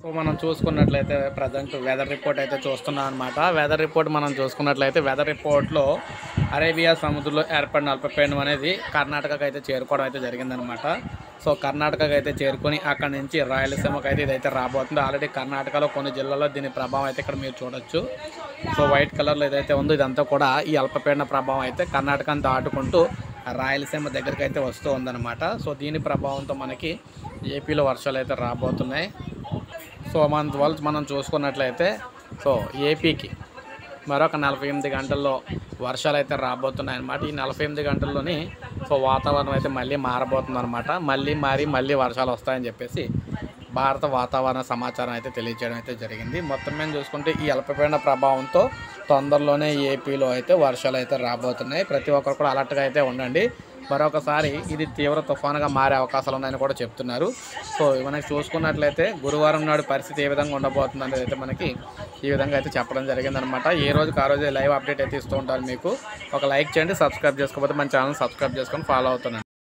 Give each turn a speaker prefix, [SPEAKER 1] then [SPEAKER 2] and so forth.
[SPEAKER 1] so మనం చూసుకున్నట్లయితే present weather report అయితే చూస్తున్నాం అనమాట వెదర్ రిపోర్ట్ మనం చూసుకున్నట్లయితే వెదర్ రిపోర్ట్లో అరేబియా సముద్రంలో ఏర్పడిన అల్పపీడనం అనేది కర్ణాటకకు అయితే చేరుకోవడం అయితే జరిగిందనమాట సో కర్ణాటకకు అయితే చేరుకొని అక్కడ నుంచి రాయలసీమకు అయితే ఇదైతే రాబోతుంది ఆల్రెడీ కర్ణాటకలో కొన్ని జిల్లాల్లో దీని ప్రభావం అయితే ఇక్కడ మీరు చూడొచ్చు సో వైట్ కలర్లో ఏదైతే ఉందో ఇదంతా కూడా ఈ అల్పపీడన ప్రభావం అయితే కర్ణాటకను దాటుకుంటూ రాయలసీమ దగ్గరికి అయితే వస్తూ ఉందన్నమాట సో దీని ప్రభావంతో మనకి ఏపీలో వర్షాలు అయితే రాబోతున్నాయి సో మన వాళ్ళు మనం చూసుకున్నట్లయితే సో ఏపీకి మరొక నలభై ఎనిమిది గంటల్లో వర్షాలు అయితే రాబోతున్నాయి అనమాట ఈ నలభై ఎనిమిది గంటల్లోని సో వాతావరణం అయితే మళ్ళీ మారబోతుంది అనమాట మళ్ళీ మారి మళ్ళీ వర్షాలు వస్తాయని చెప్పేసి భారత వాతావరణ సమాచారం అయితే తెలియజేయడం అయితే జరిగింది మొత్తం మీద చూసుకుంటే ఈ అల్పపీడన ప్రభావంతో తొందరలోనే ఏపీలో అయితే వర్షాలు అయితే రాబోతున్నాయి ప్రతి ఒక్కరు కూడా అలర్ట్గా అయితే ఉండండి మరొకసారి ఇది తీవ్ర తుఫానుగా మారే అవకాశాలు ఉన్నాయని కూడా చెప్తున్నారు సో మనకి చూసుకున్నట్లయితే గురువారం నాడు పరిస్థితి ఏ విధంగా ఉండబోతుంది అనేది అయితే మనకి ఈ విధంగా అయితే చెప్పడం జరిగిందనమాట ఏ రోజుకి ఆ రోజు లైవ్ అప్డేట్ అయితే ఇస్తూ ఉంటారు మీకు ఒక లైక్ చేయండి సబ్స్క్రైబ్ చేసుకోకపోతే మన ఛానల్ సబ్స్క్రైబ్ చేసుకొని ఫాలో అవుతున్నాను